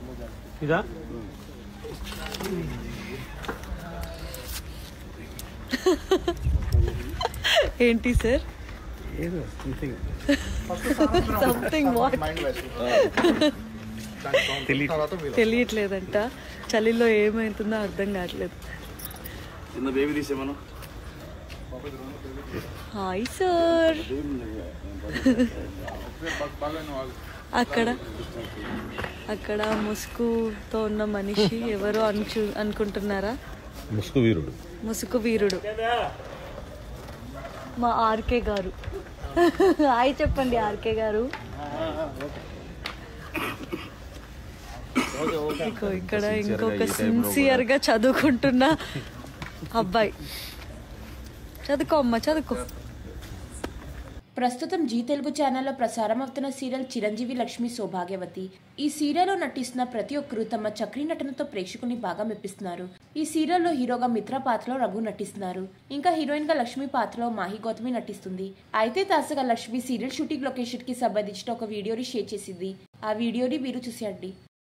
ఇదా ఏంటి సార్ ఏదో సంథింగ్ సంథింగ్ వాట్ తెలియదు తెలియట్లేదంట చలిలో ఏమైతుందో అర్థం కావట్లేదు చిన్న బేబీ తీసే మనం హాయ్ సార్ అక్కడ అక్కడ ముసుగుతో ఉన్న మనిషి ఎవరో అనుచు అనుకుంటున్నారా ముసుగు వీరుడు ముసుగు వీరుడు మా ఆర్కే గారు హాయ్ చెప్పండి ఆర్కే గారు ఇగో ఇక్కడ ఇంకొక సిన్సియర్ గా చదువుకుంటున్న అబ్బాయి చదువుకో అమ్మ చదువుకో ప్రస్తుతం జీ తెలుగు ఛానల్లో ప్రసారం అవుతున్న సీరియల్ చిరంజీవి లక్ష్మి సౌభాగ్యవతి ఈ సీరియల్లో నటిస్తున్న ప్రతి ఒక్కరూ తమ చక్రీ నటనతో ప్రేక్షకుని బాగా మెప్పిస్తున్నారు ఈ సీరియల్లో హీరోగా మిత్ర పాత్రలో రఘు నటిస్తున్నారు ఇంకా హీరోయిన్ గా లక్ష్మి పాత్రలో మాహి గౌతమి నటిస్తుంది అయితే తాజాగా లక్ష్మి సీరియల్ షూటింగ్ లొకేషన్ కి సంబంధించిన ఒక వీడియోని షేర్ చేసింది ఆ వీడియోని మీరు చూసేయండి